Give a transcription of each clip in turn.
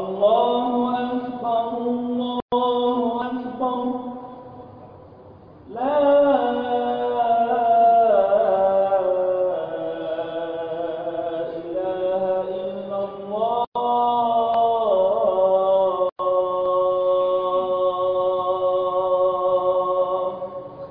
الله أكبر الله أكبر لا إله إلا الله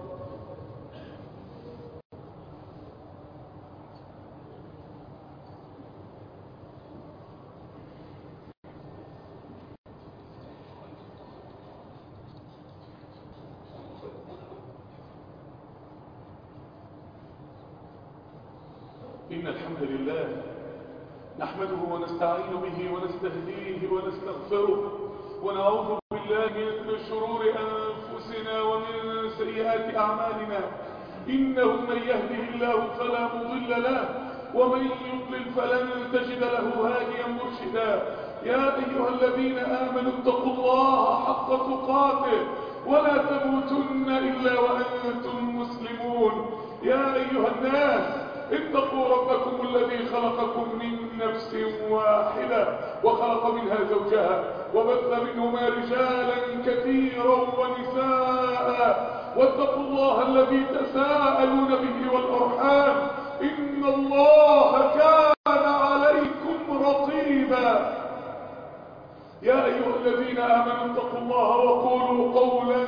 إن الحمد لله نحمده ونستعين به ونستهديه ونستغفره ونعوذ بالله من شرور أنفسنا ومن سيئات أعمالنا إنه من يهده الله فلا مضل له ومن يضلل فلن تجد له هاديا مرشدا يا أيها الذين آمنوا اتقوا الله حق تقاته ولا تموتن إلا وأنتم مسلمون يا أيها الناس اتقوا ربكم الذي خلقكم من نفس واحدة وخلق منها زوجها وبث منهما رجالا كثيرا ونساء واتقوا الله الذي تساءلون به والأرحام إن الله كان عليكم رقيبا يا أيها الذين آمنوا اتقوا الله وقولوا قولا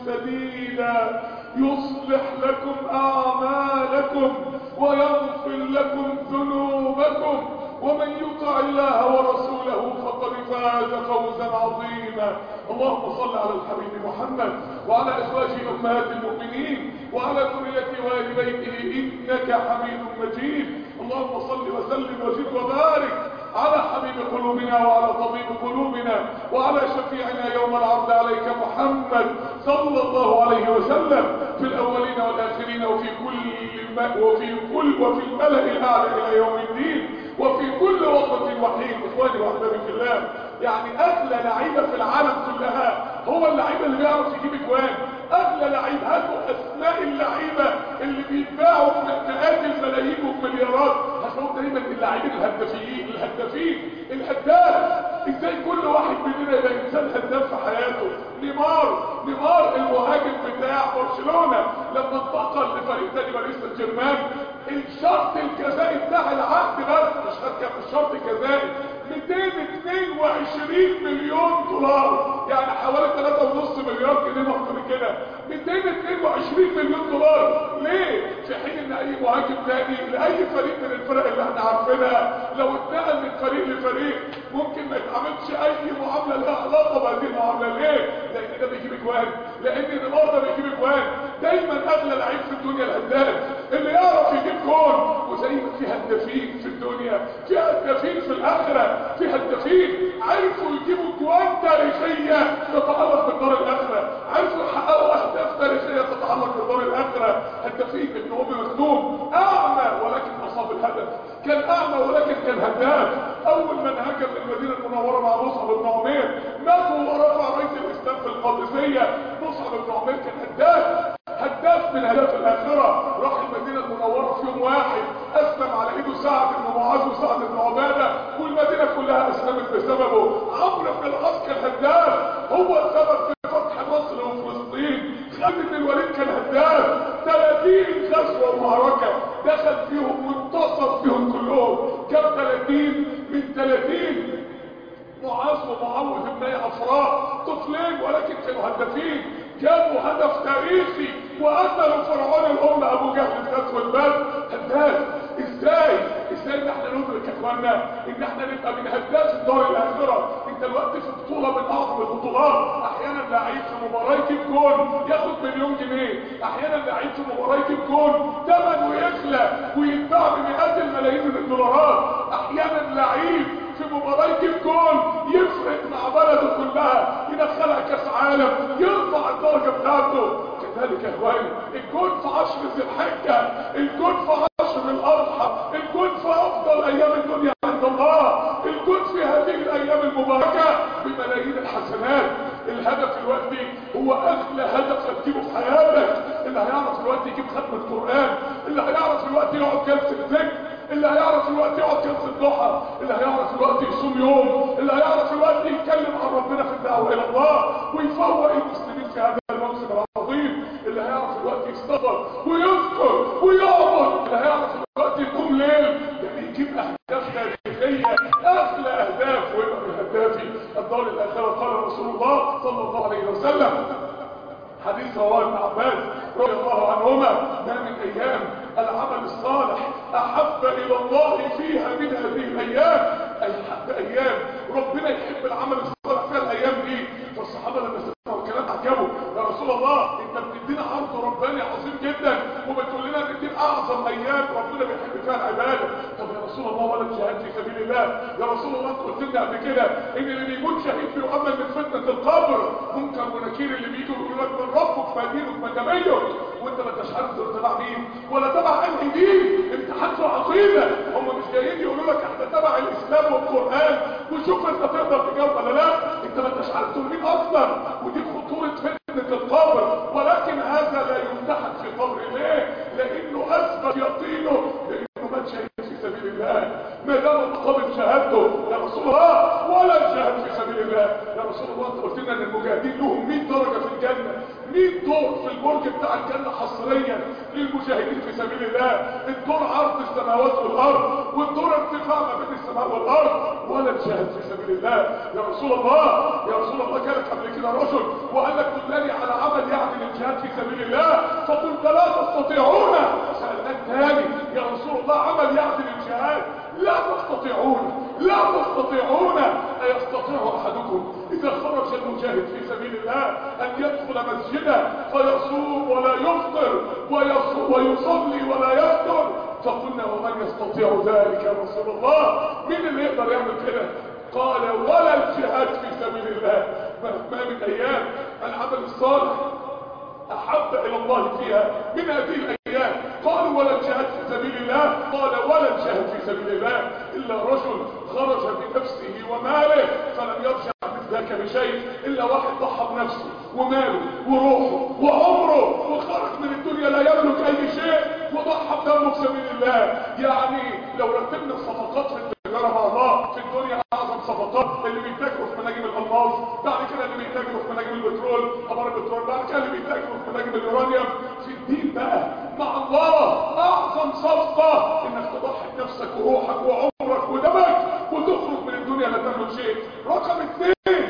سديدا يصلح لكم أعمالكم ويغفر لكم ذنوبكم ومن يطع الله ورسوله فقد فاز فوزا عظيما اللهم صل على الحبيب محمد وعلى أزواجه أمهات المؤمنين وعلى ذريته وآل بيته إنك حميد مجيد اللهم صل وسلم وزد وبارك على حبيب قلوبنا وعلى طبيب قلوبنا وعلى شفيعنا يوم العرض عليك محمد صلى الله عليه وسلم في الأولين والآخرين وفي كل وفي كل وفي الملأ الأعلى إلى يوم الدين وفي كل وقت وحين إخواني وأحبابي في الله يعني أغلى لعيبة في العالم كلها هو اللعيبة اللي بيعرف يجيب اجوان أغلى لعيب هاتوا أسماء اللعيبة اللي بيتباعوا بمئات الملايين وبمليارات هتلاقوا دايما اللاعبين الهدافين الهدافين الهداف ازاي كل واحد مننا يبقى انسان هداف في حياته نيمار نيمار المهاجم بتاع برشلونة لما انتقل لفريق تاني باريس سان جيرمان الشرط الجزائي بتاع العقد بس مش هتكلم الشرط الجزائي 222 مليون دولار يعني حوالي 3.5 مليار جنيه مصر كده 222 مليون دولار ليه في حين ان اي مهاجم تاني لاي فريق من الفرق اللي احنا عارفينها لو اتنقل من فريق لفريق ممكن ما يتعملش اي معامله لها علاقه بهذه المعامله ليه لان ده بيجيب اجوان لان نيمار ده بيجيب اجوان دايما اغلى لعيب في الدنيا الهداف اللي يعرف يجيب جون وزي ما في هدافين في الدنيا في هدافين في الاخره في هدافين عرفوا يجيبوا جوان تاريخيه تتعلق بالدار الاخره عرفوا يحققوا اهداف تاريخيه تتعلق بالدار الاخره هدافين ابن ام مخدوم اعمى ولكن اصاب الهدف كان اعمى ولكن كان هداف اول من هاجم المدينه المنوره مع مصعب بن عمير مات ورفع رايه الاسلام في القادسيه مصعب بن عمير كان هداف هداف من هدف الاخره راح المدينه المنوره في يوم واحد اسلم على ايده سعد بن معاذ وسعد بن عباده والمدينه كلها اسلمت بسببه عمرو بن العاص كان هداف هو السبب في فتح مصر وفلسطين خالد بن الوليد كان هداف 30 غزوه ومعركه دخل فيهم وانتصر فيهم كلهم كم 30 من 30 معاذ ومعوذ بن عفراء طفلين ولكن كانوا هدافين جابوا هدف تاريخي وقتلوا فرعون الأمة أبو جهل في غزوة بدر هداف ازاي ازاي ان احنا ندرك يا اخوانا ان احنا نبقى من هداف الدار الاخره انت الوقت في بطوله من اعظم البطولات احيانا لعيب في مباراه يجيب جون ياخد مليون جنيه احيانا لعيب في مباراه يجيب جون ثمنه يغلى ويتباع بمئات الملايين من الدولارات احيانا لعيب في مباراة يجيب جول يفرق مع بلده كلها يدخلها كاس عالم يرفع الدرجة بتاعته كذلك يا اخواني الجول في عشر ذي الحجة الجول في عشر الاضحى الجول في افضل ايام الدنيا عند الله الجول في هذه الايام المباركة بملايين الحسنات الهدف الوقتي هو اغلى هدف هتجيبه في حياتك اللي هيعرف الوقت يجيب ختم القرآن اللي هيعرف الوقت يقعد جلسة ذكر اللي هيعرف الوقت يقعد جلسه الضحى اللي هيعرف الوقت يصوم يوم اللي هيعرف الوقت يتكلم عن ربنا في الدعوه الى الله ويفوق المسلمين في هذا الموسم العظيم اللي هيعرف الوقت يستغفر ويذكر ويعبد اللي هيعرف الوقت يقوم ليل يعني يجيب اهداف تاريخيه اغلى اهداف ويبقى من اهدافي الدار الاخره قال رسول الله صلى الله عليه وسلم حديث رواه ابن عباس رضي الله عنهما ما من ايام العمل الصالح احب الى الله فيها من هذه الايام اي حب ايام ربنا يحب العمل الصالح فيها الايام دي فالصحابه لما سمعوا الكلام عجبوا يا رسول الله انت بتدينا عرض رباني عظيم جدا وبتقول لنا ان دي اعظم ايام ربنا بيحب فيها العباده طب يا رسول الله ولا الجهاد في سبيل الله يا رسول الله انت قلت لنا قبل كده ان اللي بيموت شهيد بيؤمن من فتنه القبر منكر ونكير اللي بيجوا يقولوا لك من ربك ما دينك ما تبين وانت ما انتش عارف دول تبع مين ولا تبع انهي دين امتحان في العقيده هم مش جايين يقولوا لك احنا تبع الاسلام والقران وشوف انت تقدر تجاوب ولا لا انت ما انتش عارف دول مين اصلا ودي خطوره فتنه القبر ولكن هذا لا يمتحن في قبر ليه لانه اثبت يقينه لانه مات شهيد في سبيل الله ما دام مقابل شهادته يا رسول الله ولا الجهاد في سبيل الله يا رسول الله انت قلت لنا ان المجاهدين لهم 100 درجه في الجنه 100 دور في البرج بتاع الجنه حصريا للمجاهدين في سبيل الله الدور عرض السماوات والارض والدور ارتفاع ما بين السماء والارض ولا الجهاد في سبيل الله يا رسول الله يا رسول الله كانت قبل كده رجل وقال لك دلني على عمل يعدل الجهاد في سبيل الله فقلت لا تستطيعون سالناك تاني يا رسول الله عمل يعدل الجهاد لا تستطيعون لا تستطيعون أيستطيع أحدكم إذا خرج المجاهد في سبيل الله أن يدخل مسجدا فيصوم ولا يفطر ويص- ويصلي ولا يفطر فقلنا ومن يستطيع ذلك يا رسول الله مين اللي يقدر يعمل كده قال ولا الجهاد في سبيل الله ما من أيام العمل الصالح أحب إلى الله فيها من هذه الأيام قالوا ولا الجهاد في سبيل الله قال ولا الجهاد في سبيل الله إلا رجل خرج بنفسه وماله فلم يرجع من ذاك بشيء إلا واحد ضحى بنفسه وماله وروحه وعمره وخرج من الدنيا لا يملك أي شيء وضحى بدمه في سبيل الله يعني لو رتبنا الصفقات في التجارة مع الله في الدنيا أعظم صفقات اللي بيتاجروا في مناجم الألماس بعد كده اللي بيتاجروا في مناجم البترول أبار البترول بعد كده اللي بيتاجروا في مناجم اليورانيوم في الدين بقى مع الله أعظم صفقة إنك تضحي بنفسك وروحك وعمرك ودمك وتخرج من الدنيا لا تملك شيء رقم اثنين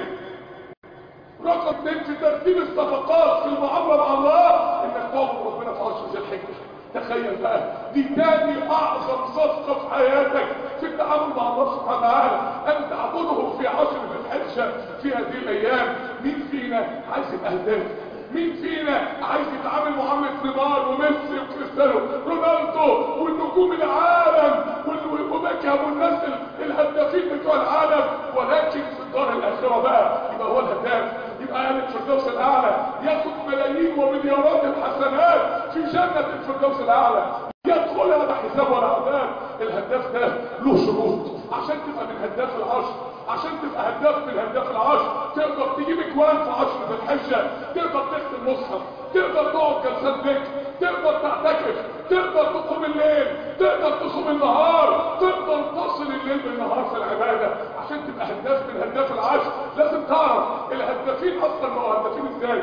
رقم اثنين في ترتيب الصفقات في المعاملة مع الله انك تعبد ربنا في عشر ذي الحجة تخيل بقى دي تاني اعظم صفقة في حياتك في التعامل مع الله سبحانه وتعالى ان تعبده في عشر ذي الحجة في هذه الايام مين فينا عايز يبقى هداف مين فينا عايز يتعامل معاملة نيمار وميسي وكريستيانو رونالدو والنجوم العالم وال- وبيكهام والناس ال- الهدافين بتوع العالم ولكن في الدار الاخره بقى يبقى هو الهداف يبقى اهل الفردوس الاعلى ياخد ملايين ومليارات الحسنات في جنه الفردوس الاعلى يدخلها لا حساب ولا عذاب الهداف ده له شروط عشان تبقى من هداف العشر عشان تبقى هداف من هداف العشر تقدر تجيب اكوان في عشر ذي الحجه تقدر تختم مصحف تقدر تقعد جلسات ذكر تقدر تعتكف تقدر تقوم الليل تقدر تصوم النهار تقدر تصل الليل بالنهار في العباده عشان تبقى هداف من هداف العشر لازم تعرف الهدافين اصلا ما هو هدافين ازاي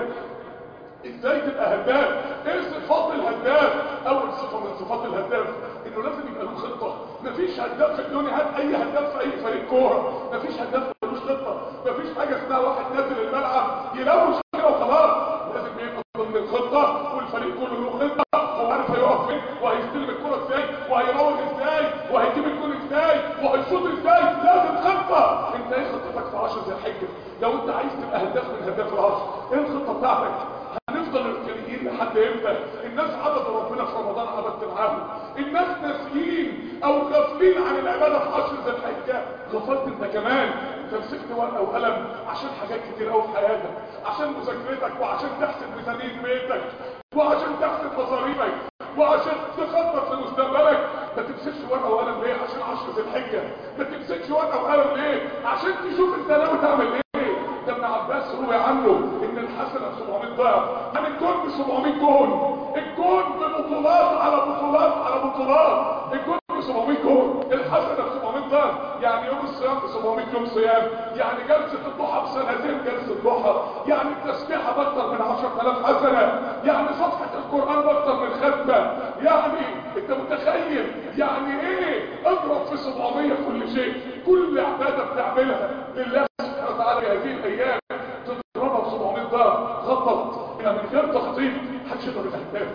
ازاي تبقى هداف ايه صفات الهداف اول صفه من صفات الهداف انه لازم يبقى له خطه مفيش هداف في الدنيا هات اي هداف في اي فريق كوره مفيش هداف ملوش خطه مفيش حاجه اسمها واحد نازل الملعب يلوش كده وخلاص لازم يبقى ضمن الخطه والفريق كله له خطه هو عارف هيقف فين وهيستلم الكره ازاي وهيراوغ ازاي وهيجيب الجول ازاي وهيشوط ازاي لازم خطه انت ايه خطتك في 10 ذي الحجه لو انت عايز تبقى هداف من هداف العشر ايه الخطه بتاعتك هنفضل الكريين لحد امتى الناس عبدوا ربنا في رمضان عبدت معاهم الناس ناسيين او غافلين عن العباده في عشر ذي الحجه غفلت انت كمان انت مسكت ورقه وقلم عشان حاجات كتير قوي في حياتك عشان مذاكرتك وعشان تحسب ميزانيه بيتك وعشان تحسب مصاريفك وعشان تخطط لمستقبلك ما تمسكش ورقه وقلم ليه عشان عشر ذي الحجه ما تمسكش ورقه وقلم ليه عشان تشوف انت ناوي تعمل ايه ده ابن عباس روي عنه ان الحسنه 700 ضعف يعني الكون ب 700 كون الكون ببطولات على بطولات على بطولات الكون ب ب 700 جول الحسنه ب 700 ضعف يعني يوم الصيام ب 700 يوم صيام يعني جلسه الضحى بسنتين جلسه ضحى يعني التسبيحه باكثر من 10000 حسنه يعني صفحه القران باكثر من ختمه يعني انت متخيل يعني ايه اضرب في 700 كل شيء كل عباده بتعملها لله سبحانه وتعالى في هذه الايام تضربها ب 700 ضعف خطط يعني من غير تخطيط محدش يقدر الهداف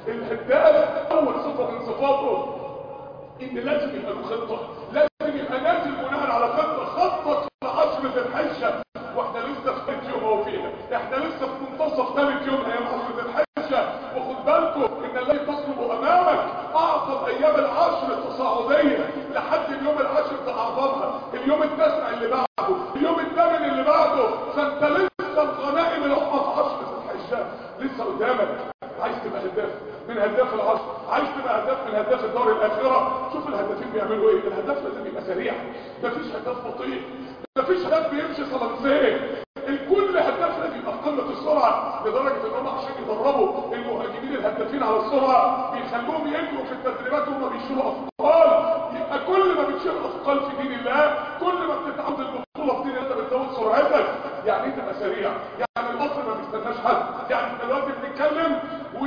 الهداف اول صفه من صفاته ان لازم يبقى له خطه لازم يبقى نازل بناء على خطه خطط لعشر ذي الحجه واحنا لسه في ثالث يوم اهو فيها احنا لسه في منتصف ثالث يوم ايام عشر ذي الحجه وخد بالكم ان الذي تطلب امامك اعظم ايام العشر التصاعديه لحد اليوم العاشر ده اعظمها اليوم التاسع اللي بعده اليوم الثامن اللي بعده فانت لسه الغنائم العظمى في عشر ذي الحجه لسه قدامك عايز تبقى هداف من هداف العصر عايز تبقى هداف من هداف الدار الاخره شوف الهدافين بيعملوا ايه الهداف لازم يبقى سريع مفيش هداف بطيء مفيش هداف بيمشي صلانسيه الكل هداف لازم يبقى في قمه السرعه لدرجه ان هم عشان يدربوا المهاجمين الهدافين على السرعه بيخلوهم يجروا في التدريبات وهم بيشيلوا اثقال يبقى كل ما بتشيل اثقال في دين الله كل ما بتتعود البطوله في دين الله بتزود سرعتك يعني انت تبقى سريع يعني القطر ما بيستناش حد يعني دلوقتي بنتكلم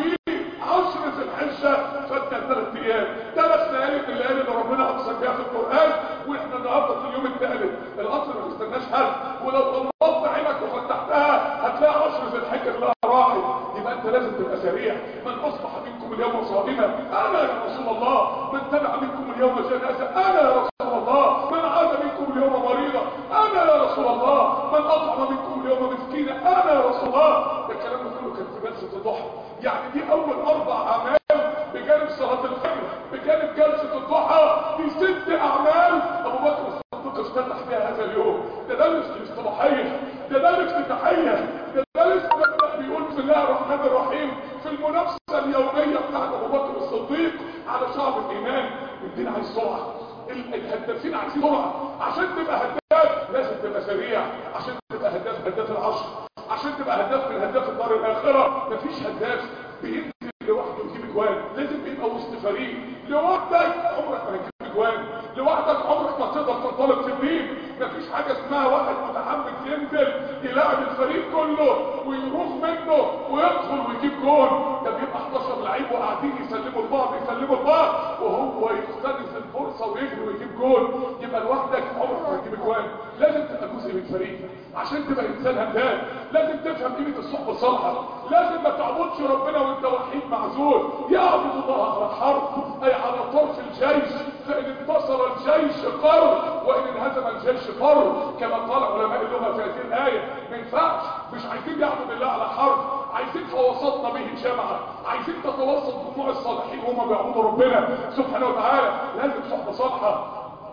وعشر في الحجه فاتنا ثلاث ايام ثلاث ليالي من الليالي اللي ربنا اقسم بيها في القران واحنا النهارده في اليوم الثالث القطر ما بيستناش حد ولو غمضت عينك وفتحتها هتلاقي عشر في الحجه كلها راحت يبقى انت لازم تبقى سريع من اصبح منكم اليوم صائما انا يا رسول الله من تبع منكم اليوم جنازه انا يا رسول الله من عاد منكم اليوم مريضا انا يا رسول الله من اطعم منكم اليوم مسكينا انا يا رسول الله ده الكلام ده كله كان في جلسه الضحى يعني دي اول اربع اعمال بجانب صلاه الفجر بجانب جلسه الضحى دي ست اعمال ابو بكر الصديق افتتح بها هذا اليوم ده ده الاصطلاحيه ده ده الافتتاحيه ده ده لسه بيقول بسم الله الرحمن الرحيم في المنافسه اليوميه بتاعت ابو بكر الصديق على شعب الايمان الدين عايز سرعه الهدافين عايزين سرعه عشان تبقى هداف لازم تبقى سريع عشان تبقى هداف هداف العصر عشان تبقى هداف من هداف الدار الاخره مفيش هداف بينزل لوحده يجيب اجوان لازم يبقى وسط فريق لوحدك عمرك ما هتجيب اجوان لوحدك عمرك ما تقدر تنطلق في الدين مفيش حاجه اسمها واحد متحمس ينزل يلاعب الفريق كله ويروح منه ويدخل ويجيب جول ده بيبقى 11 لعيب وقاعدين يسلموا لبعض يسلموا لبعض وهو يختلس الفرصه ويجري ويجيب جول يبقى لوحدك عمرك ما هتجيب اجوان لازم تبقى جزء من فريق عشان تبقى انسان هداف لازم تفهم قيمه الصحبه الصالحه لازم ما تعبدش ربنا وانت وحيد معزول يعبد الله على الحرب اي على طرف الجيش فان انتصر الجيش قر وان انهزم الجيش فر كما قال علماء اللغه في هذه الايه ما ينفعش مش عايزين يعبد الله على حرب عايزين فوسطنا به جمعه عايزين تتوسط جموع الصالحين وهم بيعبدوا ربنا سبحانه وتعالى لازم صحبه صالحه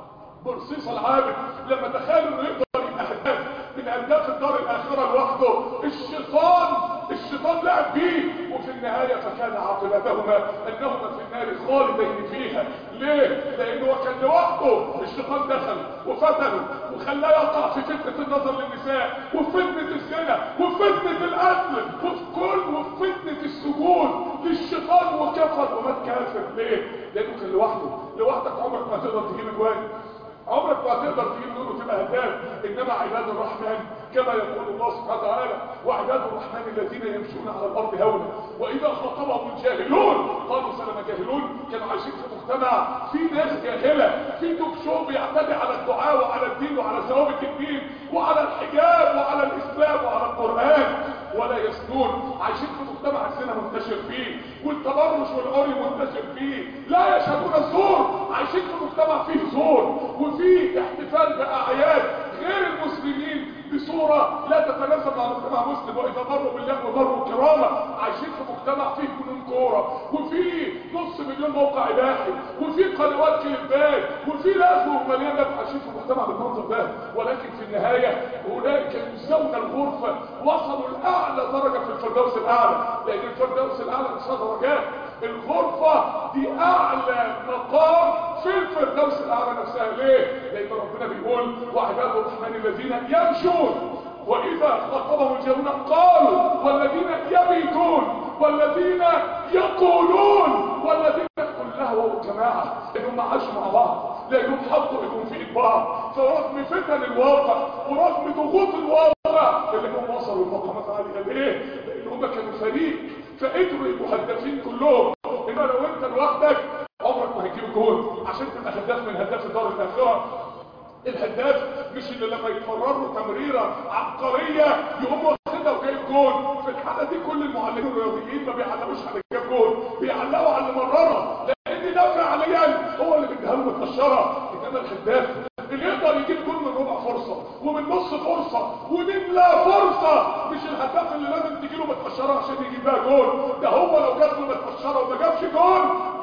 برصيص العابد لما تخيلوا انه يقدر يبقى هداف من اهداف الدار الاخره لوحده الشيطان الشيطان لعب بيه وفي النهايه فكان عاقبتهما انهما في النار خالدين فيها ليه لانه هو كان لوحده الشيطان دخل وفتنه وخلاه يقع في فتنه النظر للنساء وفتنه الزنا وفتنه القتل وفي كل وفتنه السجود للشيطان وكفر ومات كافر ليه لانه كان لوحده لوحدك عمرك ما تقدر تجيب اجوان عمرك ما هتقدر تجيب نور وتبقى هداف انما عباد الرحمن كما يقول الله سبحانه وتعالى وعباد الرحمن الذين يمشون على الارض هونا واذا خاطبهم الجاهلون قالوا سلام جاهلون كانوا عايشين في مجتمع في ناس جاهله في توك شو بيعتدي على الدعاء وعلى الدين وعلى ثوابت الدين وعلى الحجاب وعلى الاسلام وعلى القران ولا يسنون عايشين في مجتمع الزنا منتشر فيه والتبرج والعري منتشر فيه لا يشهدون الزور عايشين في مجتمع فيه زور وفيه احتفال باعياد غير المسلمين بصورة لا تتناسب مع مجتمع مسلم واذا مروا بالله ومروا كرامة عايشين في مجتمع فيه جنون كورة وفيه نص مليون موقع اباحي وفيه قنوات كليبات وفيه لازم ومليان ناس عايشين في مجتمع بالمنظر ده ولكن في النهاية اولئك يجزون الغرفة وصلوا لاعلى درجة في الفردوس الاعلى لان الفردوس الاعلى مش درجات الغرفة دي اعلى مقام في الفردوس الاعلى نفسها ليه لان ربنا بيقول وعباد الرحمن الذين يمشون واذا خاطبهم الجاهلون قالوا والذين يبيتون والذين يقولون والذين كلها القهوه والجماعه انهم عاشوا مع بعض لانهم حطوا ايدهم في ايد بعض فرغم فتن الواقع ورغم ضغوط الواقع اللي هم وصلوا للمقامات عاليه قال ايه؟ لان هم كانوا فريق فقدروا يبقوا هدافين كلهم انما لو انت لوحدك عمرك ما هتجيب جول عشان تبقى هداف من هداف الدار الاخره الهداف مش اللي لما يقرر له تمريره عبقريه يقوم واخدها وجايب جول في الحاله دي كل المعلمين الرياضيين ما بيعلقوش على جاب جول بيعلقوا على اللي مررها لان ده فعليا هو اللي بيديها له متقشره انما الهداف اللي يقدر يجيب جول من ربع فرصه ومن نص فرصه ومن لا فرصه مش الهداف اللي لازم تجي له متقشره عشان يجيب بيها جول ده هو لو جات له متقشره وما جابش جول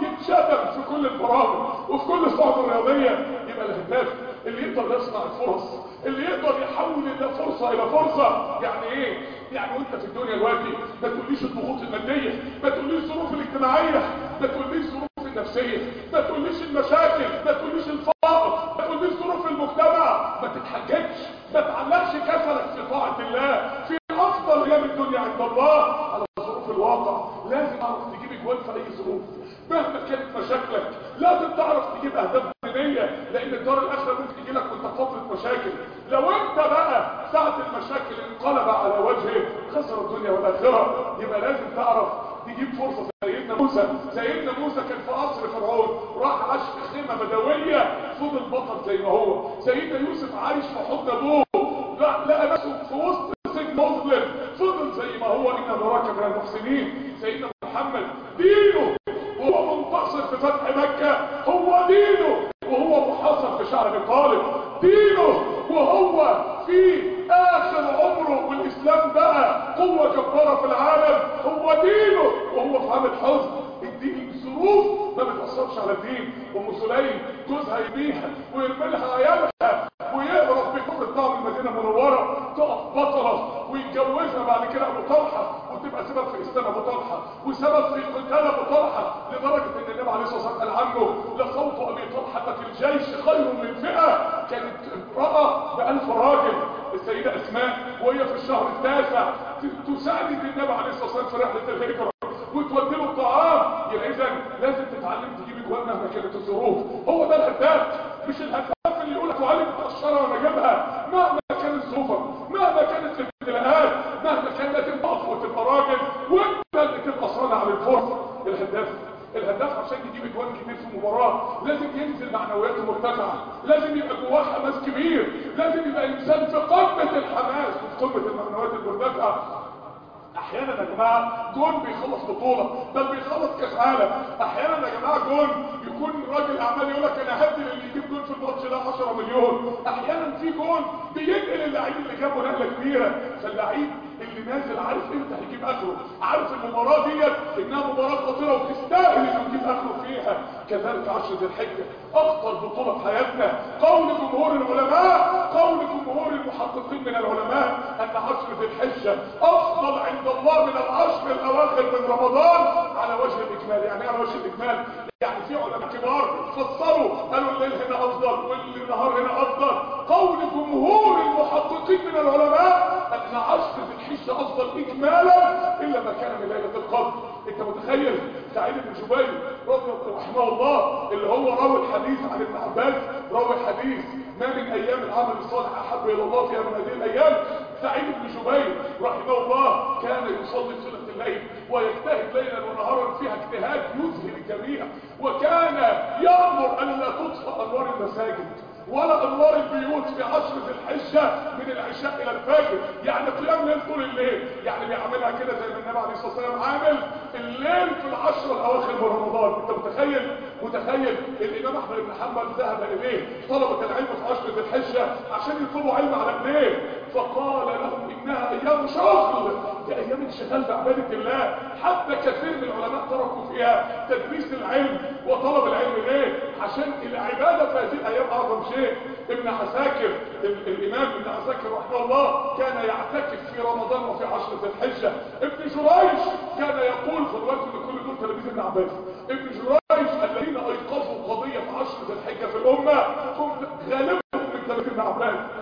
يتشتم في كل البرامج وفي كل الصحف الرياضيه يبقى الهداف اللي يقدر يصنع الفرص اللي يقدر يحول فرصة الى فرصة يعني ايه يعني وانت في الدنيا دلوقتي ما تقوليش الضغوط المادية ما تقوليش الظروف الاجتماعية ما تقوليش الظروف النفسية ما تقوليش المشاكل ما تقوليش الفقر ما تقوليش ظروف المجتمع ما تتحججش ما تعلقش كسلك في طاعة الله في افضل ايام الدنيا عند الله على ظروف الواقع لازم تعرف تجيب اجوال في اي ظروف مهما كانت مشاكلك لازم تعرف تجيب اهداف دينيه لان الدار الاخره ممكن تجي لك وانت في فتره مشاكل لو انت بقى ساعه المشاكل انقلب على وجهه خسر الدنيا والاخره يبقى لازم تعرف تجيب فرصه سيدنا موسى سيدنا موسى كان في قصر فرعون راح عاش في خيمه بدويه فضل بطل زي ما هو سيدنا يوسف عايش في حضن ابوه لقى نفسه في وسط سجن مظلم فضل زي ما هو ان نراك من المحسنين سيدنا محمد دينه وهو منتصر في فتح مكة هو دينه وهو محاصر في شعر ابي طالب دينه وهو في اخر عمره والاسلام بقى قوة جبارة في العالم هو دينه وهو في عام الحزن الدين الظروف ما بتأثرش على الدين ام سليم جوزها يبيها ويرمي لها عيالها ويهرب بكفر طعم المدينة المنورة تقف بطلة ويتجوزها بعد كده ابو طلحة وتبقى سبب في اسلام ابو طلحة وسبب في قتال ابو طلحة لدرجة ان النبي عليه الصلاة والسلام قال عنه لصوت ابي طلحة في الجيش خير من فئة كانت امرأة بألف راجل السيدة اسماء وهي في الشهر التاسع تساعد النبي عليه الصلاة والسلام في رحلة الهجرة وتودي له الطعام يبقى اذا لازم تتعلم تجيب اجوال مهما كانت الظروف هو ده الهداف مش الهداف اللي يقول لك وعلي متقشره وانا اجيبها مهما كانت ظروفك مهما كانت الابتلاءات مهما كانت تبقى وتبقى راجل وانت اللي تبقى صانع للفرصه الهداف الهداف عشان يجيب اجوال كتير في مباراه لازم ينزل معنوياته مرتفعه لازم يبقى جواه حماس كبير لازم يبقى انسان في قمه الحماس وفي قمه المعنويات المرتفعه احيانا يا جماعه جون بيخلص بطوله بل بيخلص كاس عالم احيانا يا جماعه جون يكون راجل اعمال يقول لك انا هدي اللي يجيب جون في الماتش ده 10 مليون احيانا في جون بينقل اللعيب اللي جابه نقله كبيره فاللعيب اللي نازل عارف امتى هيجيب اخره عارف المباراه ديت انها مباراه خطيره وتستاهل انه يجيب اخره فيها كذلك عشر ذي الحجه اخطر بطوله في حياتنا قول جمهور العلماء قول جمهور المحققين من العلماء ان عشر ذي الحجه افضل عند الله من العشر الاواخر من رمضان على وجه الاجمال يعني على وجه الاجمال يعني في علماء كبار فسروا قالوا الليل هنا افضل والنهار هنا افضل قول جمهور المحققين من العلماء ان عشر ذي الحجه افضل اجمالا الا ما كان من ليله القدر انت متخيل سعيد بن جبير رضي الله رحمه الله اللي هو راوي الحديث عن ابن عباس راوي الحديث ما من ايام العمل الصالح احب الى الله فيها من هذه الايام سعيد بن جبير رحمه الله كان يصلي صلاه الليل ويجتهد ليلا ونهارا فيها اجتهاد يذهل الجميع وكان يامر ان لا تطفأ انوار المساجد ولا انوار البيوت في عشر ذي الحجه من العشاء الى الفجر يعني قيام ليل طول الليل يعني بيعملها كده زي ما النبي عليه الصلاه والسلام عامل الليل في العشر الاواخر من رمضان انت متخيل متخيل الامام احمد بن حنبل ذهب اليه طلبه العلم في عشر ذي الحجه عشان يطلبوا علم على ايديه فقال لهم انها ايام شغل دي ايام انشغال بعباده الله حتى كثير من العلماء تركوا فيها تدريس العلم وطلب العلم ليه عشان العباده في هذه الايام اعظم شيء ابن عساكر ال- الامام ابن عساكر رحمه الله كان يعتكف في رمضان وفي عشر ذي الحجه ابن جريج كان يقول خد بالكم ان كل دول تلاميذ ابن عباس ابن جريج الذين ايقظوا قضيه في عشر ذي الحجه في الامه هم غالبهم من تلاميذ ابن عباس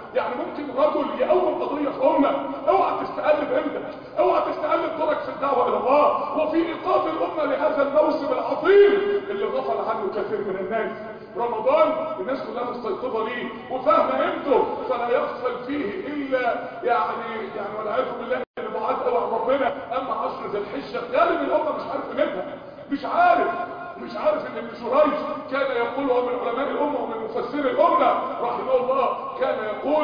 يعني ممكن رجل يقوم قضيه في امه اوعى تستقلب امتى اوعى تستقلب دورك في الدعوه الى الله وفي ايقاظ الامه لهذا الموسم العظيم اللي غفل عنه كثير من الناس رمضان الناس كلها مستيقظه ليه وفاهمه قيمته فلا يغفل فيه الا يعني يعني والعياذ بالله اللي بعاد قوي عن ربنا اما عشر ذي الحجه غالب الامه مش عارف قيمتها مش عارف مش عارف ان ابن شريج كان يقول هو من علماء الامه ومن مفسري الامه رحمه الله كان يقول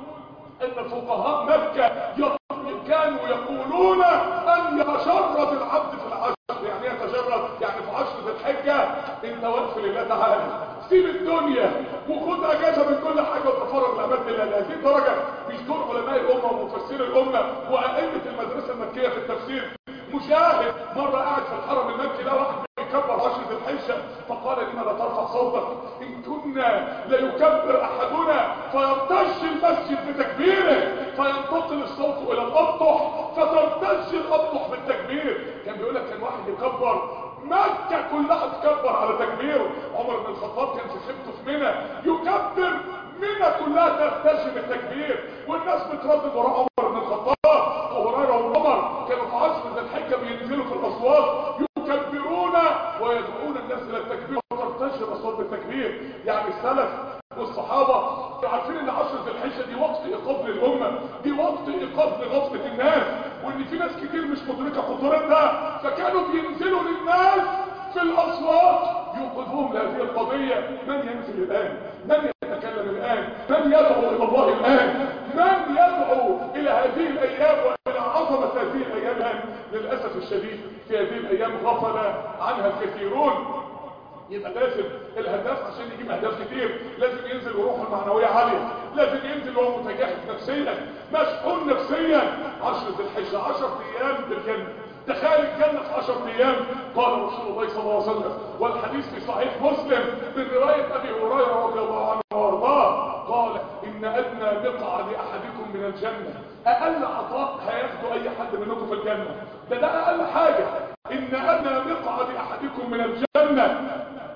ان فقهاء مكه كانوا يقولون ان يتشرد العبد في العشر يعني يتجرد يعني في عشر ذي الحجه انت واقف لله تعالى سيب الدنيا وخد اجازه من كل حاجه وتفرغ لامات الله لهذه الدرجه مش دول علماء الامه ومفسري الامه وائمه المدرسه المكيه في التفسير مشاهد مره قاعد في الحرم المكي ده واحد بيكبر عشر ذي الحجه فقال لما لا ترفع صوتك ان كنا ليكبر احدنا فيرتج المسجد بتكبيره فينتقل الصوت الى الابطح فترتج الابطح بالتكبير كان بيقول لك كان واحد يكبر مكة كلها تكبر على تكبيره عمر بن الخطاب كان في خيبته في منى يكبر منى كلها ترتج بالتكبير والناس بتردد وراء عمر بن الخطاب وهريره وعمر كانوا في عصر ذي الحجه بينزلوا في الاسواق يكبرون ويدعون الناس الى التكبير وترتج الاصوات بالتكبير يعني السلف والصحابه عارفين ان عشر ذي الحجه دي وقت ايقاظ للامه دي وقت ايقاظ لغفله الناس وان في ناس كتير مش مدركه خطورتها فكانوا بينزلوا للناس في الاسواق يوقظوهم لهذه القضيه من ينزل الان من يتكلم الان من يدعو الى الله الان من يدعو الى هذه الايام والى عظمه هذه الايام الان للاسف الشديد في هذه الايام غفل عنها الكثيرون يبقى لازم الهداف عشان يجيب اهداف كتير لازم ينزل وروحه المعنويه عاليه لازم ينزل وهو متجاهز نفسيا مشحون نفسيا 10 ذي الحجه 10 ايام بالجنه تخيل الجنة في 10 ايام قال رسول الله صلى الله عليه وسلم والحديث في صحيح مسلم من رواية ابي هريرة رضي الله عنه وارضاه قال ان ادنى مقعد احدكم من الجنة اقل عطاء هياخده اي حد منكم في الجنة ده ده اقل حاجة ان ادنى مقعد احدكم من الجنة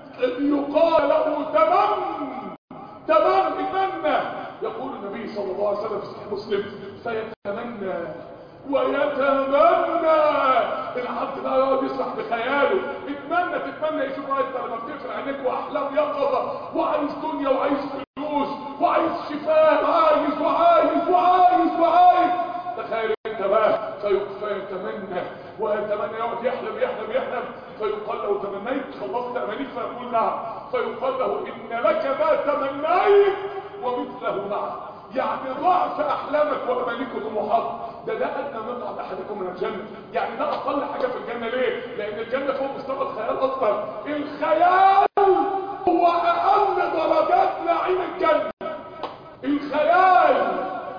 يقال له تمام تمام اتمنى يقول النبي صلى الله عليه وسلم في صحيح مسلم سيتمنى ويتمنى العبد بقى يقعد يسرح بخياله اتمنى تتمنى يشوف انت لما بتقفل عينيك واحلام يقظه وعايز دنيا وعايز فلوس وعايز شفاء عايز وعايز وعايز وعايز تخيل انت بقى فيتمنى ويتمنى يقعد يحلم يحلم يحلم فيقال له تمنيت خلصت امانيك فيقول نعم فيقال له ان لك ما تمنيت ومثله معه يعني ضعف احلامك وامانيك وطموحاتك ده ده ادنى مقعد احدكم من الجنه يعني ده اقل حاجه في الجنه ليه لان الجنه فوق مستوى الخيال اصلا الخيال هو اقل درجات نعيم الجنه الخيال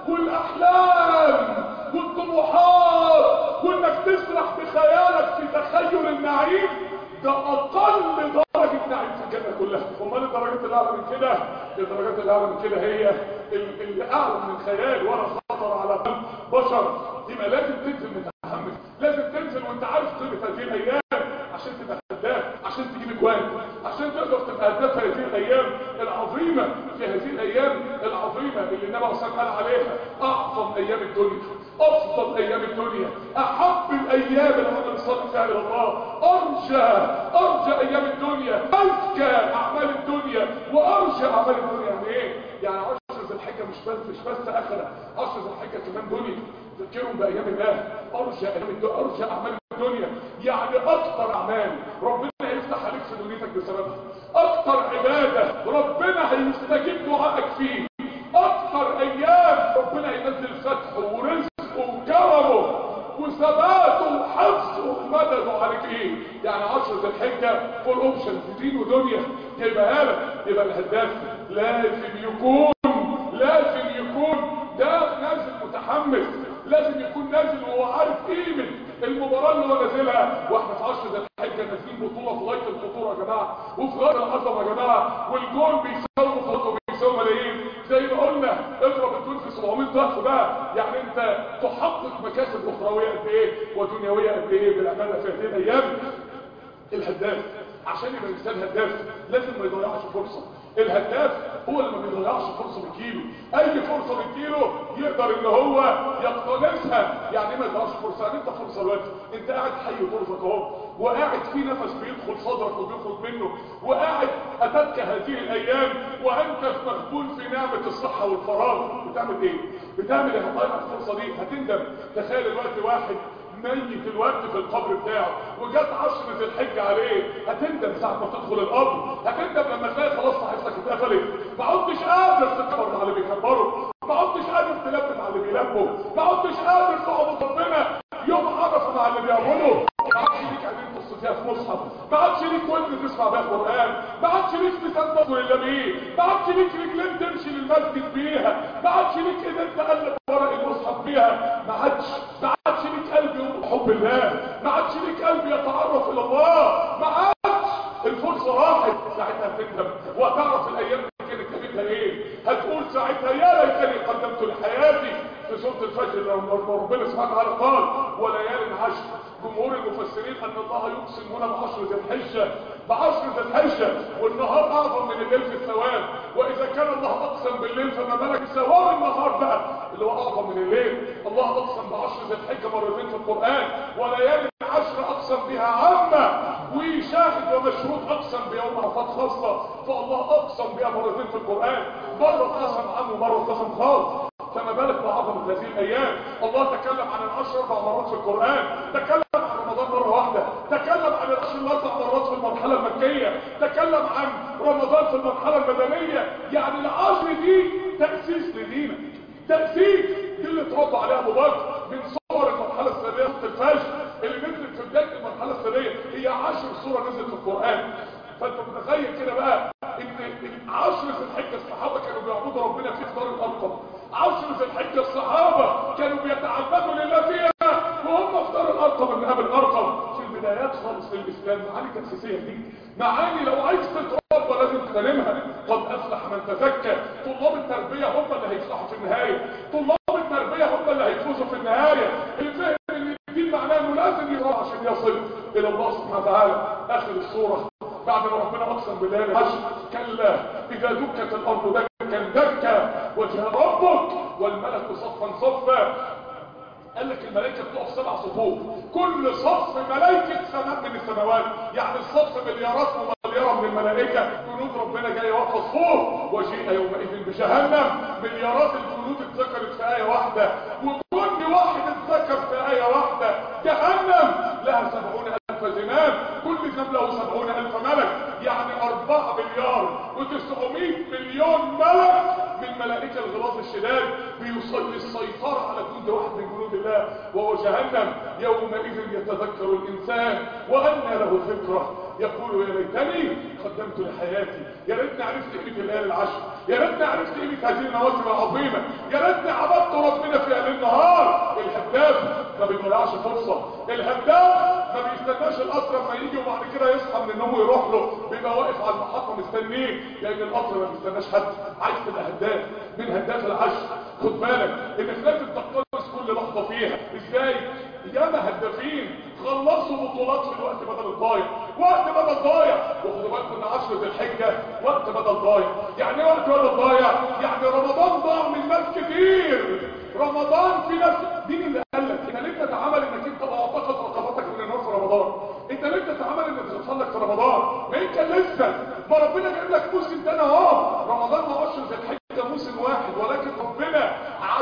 والاحلام والطموحات وانك تسرح بخيالك في تخيل النعيم ده اقل درجة نعيم في الجنة كلها امال الدرجات اللي اعلى من كده الدرجات اللي اعلى من كده هي اللي اعلى من الخيال ولا خطر على قلب بشر يبقى لازم تنزل متحمس لازم تنزل وانت عارف قيمة هذه الايام عشان تبقى هداف عشان تجيب اجوان عشان تقدر تبقى هداف هذه الايام العظيمة في هذه الايام العظيمة اللي النبي صلى الله عليه وسلم قال عليها اعظم ايام الدنيا افضل ايام الدنيا احب الايام العمل الصالح فيها الى الله ارجى ارجى ايام الدنيا ازكى اعمال الدنيا وارجى اعمال الدنيا يعني ايه يعني عشر ذي الحجه مش بس مش بس اخره عشر ذي الحجه كمان دنيا تذكرهم بايام الله ارجى ايام الدنيا ارجى اعمال الدنيا يعني اكتر اعمال ربنا هيفتح عليك في دنيتك بسببها اكتر عباده ربنا هيستجيب دعائك فيه اكتر ايام ربنا هينزل فتحه ورزقه وكرمه وثباته وحفظه ومدده عليك ايه يعني عشر ذي الحجه فول اوبشن دين ودنيا جايبها لك يبقى الهداف لازم يكون لازم يكون ده نازل متحمس لازم يكون نازل وهو عارف قيمه المباراه اللي هو نازلها واحنا في عشر ذي الحجه نازلين بطوله في غايه الخطوره يا جماعه وفي غايه العظمه يا جماعه والجول بيساوي خطوه بيساوي ملايين زي ما قلنا اضرب الدول في 700 ضعف بقى يعني انت تحقق مكاسب اخرويه قد ايه ودنيويه قد ايه بالعباده في هذه الايام الهداف عشان يبقى الانسان هداف لازم ما يضيعش فرصه الهداف هو اللي ما بيضيعش فرصه بكيلو اي فرصه بكيلو يقدر ان هو يقتنصها يعني ما يضيعش فرصه يعني انت فرصه دلوقتي انت قاعد حي طرفك اهو وقاعد في نفس بيدخل صدرك وبيخرج منه وقاعد اتتك هذه الايام وانت مغبون في نعمه الصحه والفراغ بتعمل ايه بتعمل ايه هتضيع الفرصه دي هتندم تخيل الوقت واحد ميت الوقت في القبر بتاعه وجت عشرة الحج عليه هتندم ساعة ما تدخل القبر هتندم لما تلاقي خلاص صحيفتك اتقفلت ما عدتش قادر تكبر مع اللي بيكبروا ما عدتش قادر تلبس على اللي بيلبوا ما عدتش قادر تعبد ربنا يوم عرفه مع اللي بيعبدوا ما عادش ليك عايزين تبص فيها في مصحف ما عادش ليك ودن تسمع بيها قران ما عادش ليك لسان تذكر الا بيه ما عادش ليك رجلين تمشي للمسجد بيها ما عادش ليك ايدين تقلب ورق المصحف بيها ما عادش ما عادش ليك قلب يوم حب الله ما عادش ليك قلب يتعرف الى الله ما عادش الفرصه راحت ساعتها هتندم وهتعرف الايام دي كانت قيمتها ايه هتقول ساعتها يا ليتني قدمت لحياتي في سوره الفجر لما ربنا سبحانه وتعالى قال وليال عشر جمهور المفسرين ان الله يقسم هنا بعشر ذي الحجه بعشر ذي الحجه والنهار اعظم من الليل في الثواب واذا كان الله اقسم بالليل فما بالك ثواب النهار بقى اللي هو اعظم من الليل الله اقسم بعشر ذي الحجه مرتين في القران وليالي عشر اقسم بها عامه وشاهد ومشهود اقسم بيوم عرفات خاصه فالله اقسم بها مرتين في القران مره قسم عام ومره قسم خاص فما بالك بعظمه هذه الايام الله تكلم عن العشر اربع مرات في القران تكلم عن رمضان مره واحده تكلم عن العشر الاربع مرات في المرحله المكيه تكلم عن رمضان في المرحله المدنيه يعني العشر دي تاسيس لدينك تاسيس دي اللي اتربى عليها ابو بكر من صور المرحله الثانيه في الفجر اللي نزلت في بدايه المرحله الثانيه هي عشر سوره نزلت في القران فانت متخيل كده بقى ان عشر في الحجه الصحابه كانوا بيعبدوا ربنا في اختار الارقم عشر في الحجه الصحابه كانوا بيتعبدوا لله فيها وهم اختاروا الارقم من قبل الارقم في البدايات خالص للاسلام معاني تاسيسيه دي معاني لو عايز تتربى لازم تغنمها قد افلح من تزكى طلاب التربيه هم اللي هيفلحوا في النهايه طلاب التربيه هم اللي هيفوزوا في النهايه اللي فهم ان الدين معناه انه لازم يروح عشان يصل الى الله سبحانه وتعالى اخر السوره بعد ما ربنا اقسم بالله العشر كلا اذا دكت الارض دكا دكا وجاء ربك والملك صفا صفا قال لك الملائكه بتقف سبع صفوف كل صف ملائكه سماء من السماوات يعني الصف مليارات ومليار من الملائكه جنود ربنا جايه واقفه صفوف وجيء يومئذ بجهنم مليارات الجنود اتذكرت في ايه واحده وكل واحد اتذكر في ايه واحده جهنم لها سبعون الف زمام كل زمام له سبعون الف ملك يعني اربعة مليار وتسعمائة مليون ملك من ملائكة الغلاظ الشداد بيصلي السيطرة على جند واحد من جنود الله وهو جهنم يومئذ يتذكر الانسان وانى له ذكرى يقول يا ليتني قدمت لحياتي يا ريتني عرفت قيمه الليالي العشر يا ريتني عرفت قيمه هذه المواسم العظيمه يا ريتني عبدت ربنا في اهل النهار الهداف ما بيضيعش فرصه الهداف ما بيستناش القطر لما يجي وبعد كده يصحى من النوم ويروح له بيبقى واقف على المحطه مستنيه لان القطر ما بيستناش حد عايز تبقى هداف من هداف العشر خد بالك انك لازم تقتنص كل لحظه فيها ازاي ياما هدافين خلصوا بطولات في الوقت بدل الضايع وقت بدل ضايع وخدوا بالكم ان عشرة الحجة وقت بدل ضايع يعني ايه وقت بدل ضايع يعني رمضان ضاع من ناس كتير رمضان في ناس مين اللي قال لك انت ليه بتتعامل انك انت اعتقد رقبتك من النار في رمضان انت ليه بتتعامل انك تحصل لك في رمضان ما انت لسه ما ربنا جايب لك موسم تاني اهو رمضان ما هوش زي الحجه موسم واحد ولكن ربنا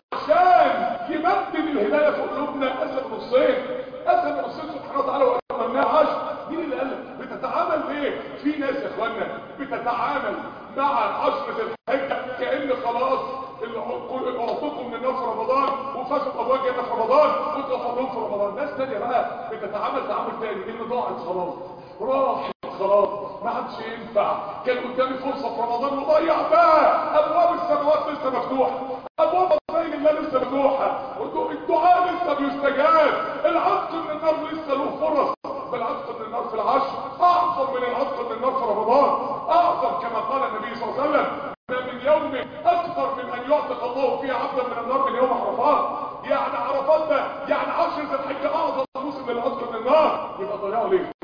عشان يمدد الهدايه في قلوبنا قسم نصين قسم نصين سبحانه وتعالى وقسمناها عشر مين اللي قال لك بتتعامل ليه في ناس يا اخوانا بتتعامل مع عشرة الحجه كان خلاص اعطوكم من النار في رمضان وفازوا بابواب جنه في رمضان واتغفر لهم في رمضان ناس تانية بقى بتتعامل تعامل تاني ان ضاعت خلاص راحت خلاص ما عادش ينفع كان قدامي فرصه في رمضان وضيعتها ابواب السماوات لسه مفتوحه ابواب خزائن الله لسه مفتوحه الدعاء لسه بيستجاب العتق من النار لسه له فرص بالعتق من النار في العشر اعظم من العتق من النار في رمضان اعظم كما قال النبي صلى الله عليه وسلم ما من يوم اكثر من ان يعتق الله فيه عبدا من النار من يوم عرفات يعني عرفات ده يعني عشر ذي الحجه اعظم موسم للعتق من النار يبقى ضيعوا ليه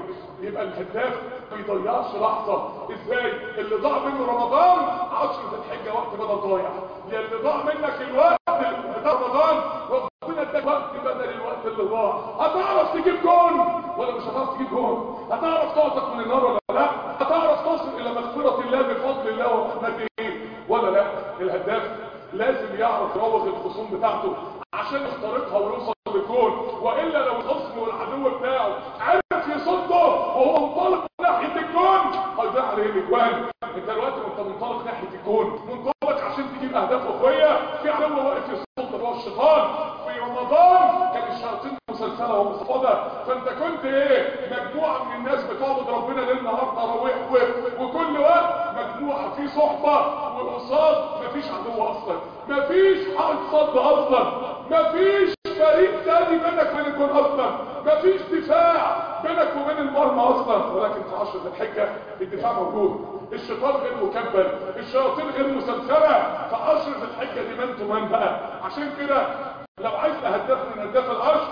يبقى الهداف ما يضيعش لحظة ازاي اللي ضاع منه رمضان عشر ذي الحجة وقت بدل ضايع يا اللي ضاع منك الوقت بتاع رمضان ربنا اداك وقت بدل الوقت اللي ضاع هتعرف تجيب جون ولا مش هتعرف تجيب جون هتعرف تعتق من النار ولا لا هتعرف تصل الى مغفرة الله بفضل الله ورحمته ولا لا الهداف لازم يعرف يروج الخصوم بتاعته عشان يخترقها ويوصل للجون والا لو الخصم والعدو بتاعه عرف يصده وهو منطلق ناحيه الجون هيضيع عليه الاجوان انت دلوقتي وانت منطلق ناحيه الجون منطلق عشان تجيب اهداف اخويه في عدو واقف يصد هو الشيطان في رمضان كان الشياطين مسلسله ومصفده فانت كنت ايه مجموعه من الناس بتعبد ربنا ليل نهار تراويح و- وكل وقت مجموعه في صحبه وقصاد مفيش عدو اصلا مفيش حائط صد اصلا مفيش فريق تاني بينك وبين الجون اصلا مفيش دفاع بينك وبين المرمى اصلا ولكن في عشرة الحجة الدفاع موجود الشيطان غير مكبل الشياطين غير مسلسلة في عشرة الحجة دي من تمان بقى عشان كده لو عايز اهداف من اهداف العشر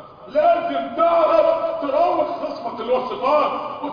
لازم تعرف تراوغ خصمك اللي هو الشيطان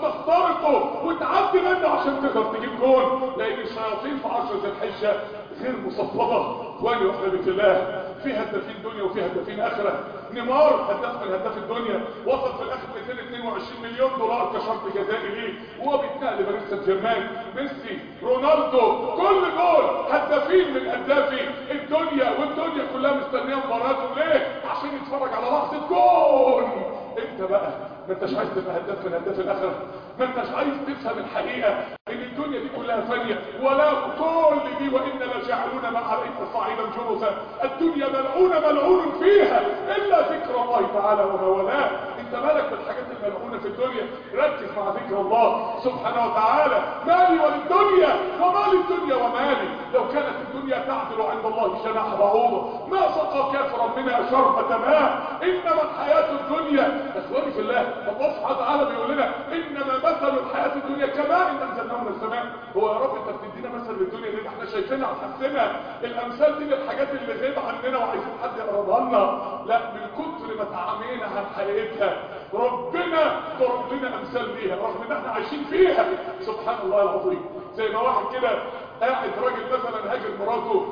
وتخترقه وتعدي منه عشان تقدر تجيب جول لان الشياطين في عشرة الحجة غير مصفدة اخواني واحبابي في الله في هدافين دنيا وفي هدافين اخره نيمار هداف من هداف الدنيا وصل في الاخر 222 مليون دولار كشرط جزائي ليه وهو بيتنقل لباريس سان جيرمان ميسي رونالدو كل دول هدافين من هدافي الدنيا والدنيا كلها مستنيه مباراتهم ليه عشان يتفرج على لحظه جول انت بقى ما انتش عايز تبقى هداف من هداف الاخره ما انتش عايز تفهم الحقيقه ان الدنيا دي كلها فانيه ولا كل دي وان لجعلون ما عليك صعيدا جرزا الدنيا ملعونه ملعون فيها الا ذكر الله تعالى وما والاه انت مالك بالحاجات الملعونه في الدنيا ركز مع ذكر الله سبحانه وتعالى مالي وللدنيا وما للدنيا ومالي لو كانت الدنيا تعدل عند الله جناح بعوضه ما سقى كافرا منها شربة ماء انما الحياة الدنيا اخواني في الله الله سبحانه وتعالى بيقول لنا انما مثل الحياة الدنيا كماء ان انزلناه من السماء هو يا رب انت بتدينا مثل للدنيا دي احنا شايفينها وحاسينها الامثال دي للحاجات اللي غيب عننا وعايزين حد يقربها لنا لا من كتر ما تعامينا عن حقيقتها ربنا ضرب لنا امثال ليها رغم ان احنا عايشين فيها سبحان الله العظيم زي ما واحد كده قاعد راجل مثلا هاجر مراته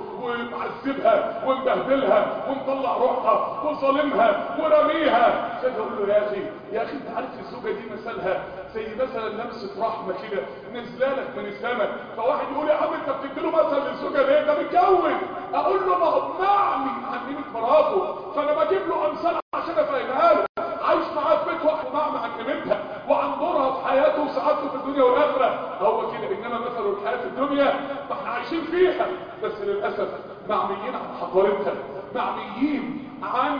ومعذبها ومبهدلها ومطلع روحها وظالمها ورميها فاجي اقول له يا اخي يا اخي انت عارف الزوجه دي مثلها زي مثلا لمسه رحمه كده نازله لك من السماء فواحد يقول يا عم انت بتديله مثل للزوجه ليه ده متجوز اقول له ما هو معمي عن قيمه مراته فانا بجيب له امثال عشان افهمها له عايش معاه في بيت واحد معمي عن قيمتها وعن دورها في حياته وسعادته في الدنيا والاخره هو كده انما مثل الحياه في الدنيا ما احنا عايشين فيها بس للاسف معميين عن حضارتها معميين عن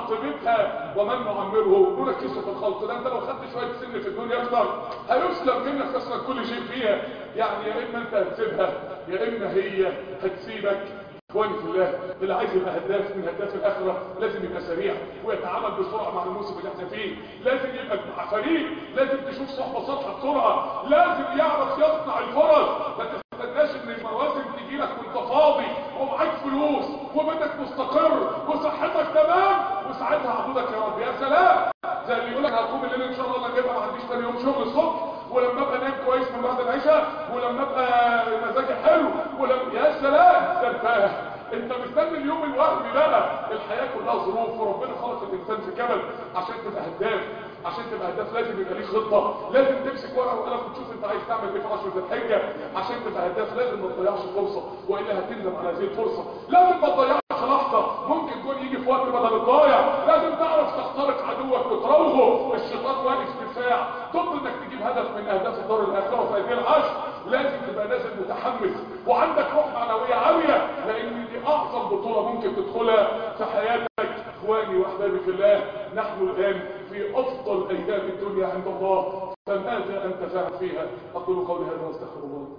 عاطفتها ومن نعمره نركزه في الخلق ده انت لو خدت شويه سن في الدنيا اكتر هيسلب منك اصلا كل شيء فيها يعني يا اما انت هتسيبها يا اما هي هتسيبك اخواني في الله اللي عايز يبقى هداف من هداف الاخره لازم يبقى سريع ويتعامل بسرعه مع الموسم اللي احنا فيه لازم يبقى مع فريق لازم تشوف صحبه سطح بسرعه لازم يعرف يصنع الفرص ما تستناش ان المواسم تجي لك وانت فاضي ومعاك فلوس وبيتك مستقر وصحتك تمام وساعتها عبودك يا رب يا سلام زي اللي يقول لك هقوم الليل ان شاء الله انا جايبها ما عنديش تاني يوم شغل الصبح ولما ابقى نايم كويس من بعد العشاء ولما ابقى مزاجي حلو ولما يا سلام ده انت انت مستني اليوم الوهمي بقى الحياه كلها ظروف وربنا خلق الانسان في كمل عشان تبقى هداف عشان تبقى هداف لازم يبقى ليك خطه لازم تمسك ورقه وقلم وتشوف انت عايز تعمل ايه في 10 ذي الحجه عشان تبقى هداف لازم ما تضيعش فرصه والا هتندم على هذه الفرصه لازم ما تضيعش لحظه ممكن يكون يجي في وقت بدل الضايع لازم تعرف تخترق عدوك وتراوغه الشيطان واقف دفاع ضد انك تجيب هدف من اهداف الدار الاخره في هذه العشر لازم تبقى نازل متحمس وعندك روح معنويه عاليه لان دي اعظم بطوله ممكن تدخلها في حياتك اخواني واحبابي في الله نحن الان في افضل ايام الدنيا عند الله فماذا انت فاعل فيها اقول قولي هذا واستغفر الله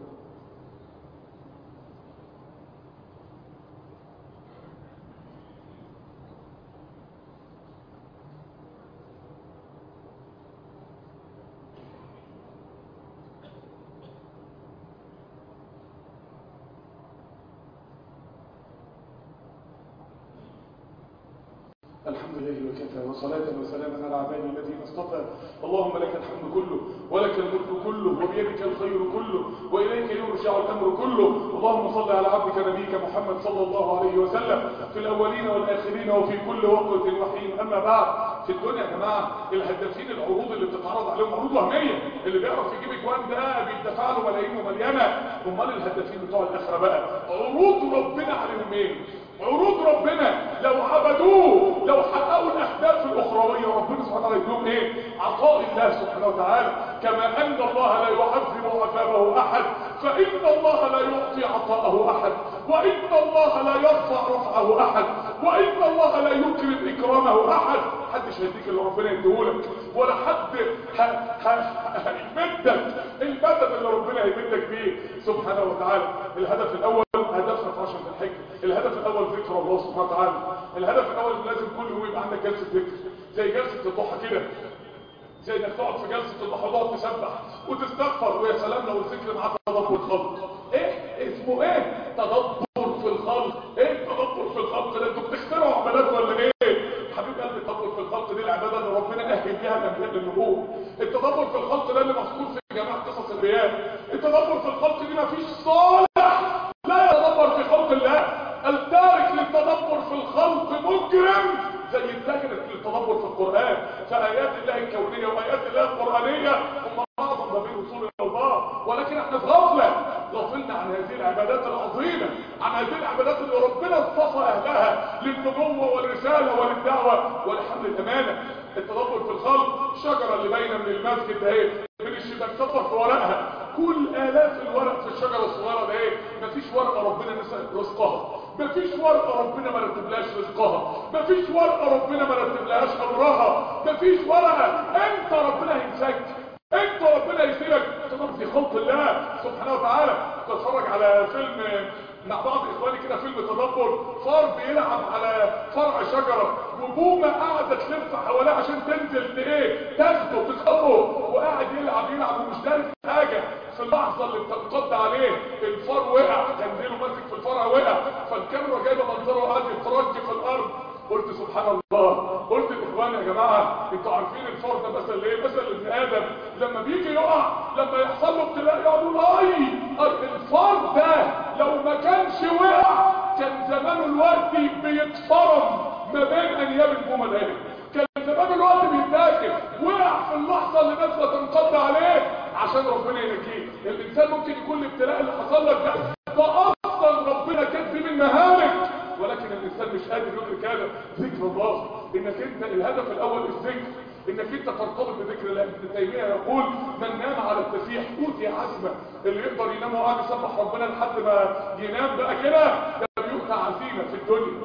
الحمد لله وكفى وصلاة وسلاما على عباده الذين اصطفى اللهم لك الحمد كله ولك الملك كله وبيدك الخير كله وإليك يرجع الأمر كله اللهم صل على عبدك نبيك محمد صلى الله عليه وسلم في الأولين والآخرين وفي كل وقت وحين أما بعد في الدنيا يا جماعة الهدافين العروض اللي بتتعرض عليهم عروض وهمية اللي بيعرف يجيب اجوان ده بيدفع له ملايين ومليانة امال الهدافين بتوع الآخرة بقى عروض ربنا عليهم ايه عروض ربنا لو عبدوه لو حققوا الاهداف الاخرويه ربنا سبحانه وتعالى يديهم ايه عطاء الله سبحانه وتعالى كما ان الله لا يعذب عذابه احد فان الله لا يعطي عطاءه احد وان الله لا يرفع رفعه احد وان الله لا يكرم اكرامه احد محدش هيديك اللي ربنا يديهولك ولا حد هيمدك المدد اللي ربنا هيمدك بيه سبحانه وتعالى الهدف الاول هدفنا في عشرة الحج الهدف الاول ذكر الله سبحانه وتعالى الهدف الاول لازم كل يوم يبقى عندك جلسه ذكر زي جلسه الضحى كده زي انك تقعد في جلسه الضحى تقعد تسبح وتستغفر ويا سلام لو الذكر معاك تدبر الخلق ايه اسمه ايه تدبر في الخلق ايه التدبر في الخلق ده انتوا بتخترعوا عبادات ولا ايه حبيب قلبي التدبر في الخلق دي العباده اللي ربنا اهل بيها الانبياء للنبوه التدبر في الخلق ده اللي مذكور في جماعه قصص الانبياء التدبر في الخلق دي مفيش صالح لا يتدبر في خلق الله التارك للتدبر في الخلق مجرم زي التاجر للتدبر في القرآن فآيات الله الكونية وآيات الله القرآنية هم أعظم ما بين وصول إلى الله ولكن احنا في غفلة غفلنا عن هذه العبادات العظيمة عن هذه العبادات اللي ربنا اصطفى أهلها للنبوة والرسالة وللدعوة ولحمل الأمانة التدبر في الخلق الشجرة اللي باينة من المسجد ده ايه من الشباك تدبر في ورقها كل آلاف الورق في الشجرة الصغيرة ده ايه مفيش ورقة ربنا نسى رزقها مفيش ورقة ربنا ما رتبلهاش رزقها مفيش ورقة ربنا ما رتبلهاش امرها مفيش ورقة انت ربنا هينساك انت ربنا يسيبك تدبر في خلق الله سبحانه وتعالى تتفرج على فيلم مع بعض اخواني كده فيلم تدبر فار بيلعب على فرع شجرة وبومة قاعدة تلف حواليه عشان تنزل ايه تاخده تخطه وقاعد يلعب يلعب ومش دارس حاجة في اللحظة اللي بتنقض عليه الفار وقع كان ديله ماسك في الفرع وقع فالكاميرا جايبه منظره وقاعد يترج في الارض قلت سبحان الله قلت لاخواني يا جماعه انتوا عارفين الفار ده مثل ايه مثل ابن ادم لما بيجي يقع لما يحصل له ابتلاء يقعد يقول اي الفار ده لو ما كانش وقع كان زمانه الوقت بيتفرم ما بين انياب البومه ده كان زمانه الوقت بيتاكل وقع في اللحظه اللي نازله تنقض عليه عشان ربنا ينجيه الانسان ممكن يكون الابتلاء اللي حصل لك ده ده اصلا ربنا كاتب من مهالك ولكن الانسان مش قادر يدرك هذا ذكر الله انك انت الهدف الاول الذكر انك انت ترتبط بذكر الله ابن تيميه يقول من نام على التسبيح اوتي عزمه اللي يقدر ينام وقاعد يسبح ربنا لحد ما ينام بقى كده ده بيؤتى عزيمه في الدنيا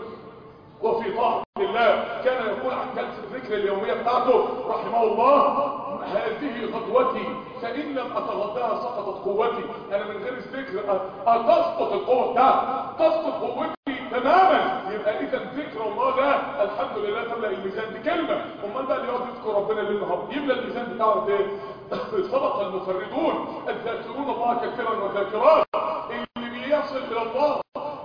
وفي طاعه الله كان يقول عن جلسه الذكر اليوميه بتاعته رحمه الله هذه غدوتي فإن لم أتغداها سقطت قوتي أنا من غير الذكر أتسقط القوة بتاعتي تسقط قوتي تماما يبقى إذا ذكر الله ده الحمد لله تملأ الميزان دي كلمة أمال بقى اللي يقعد يذكر ربنا ليل نهار يملأ الميزان بتاعه ايه؟ صدق المفردون الذاكرون الله كثيرا وذاكرات اللي بيصل إلى الله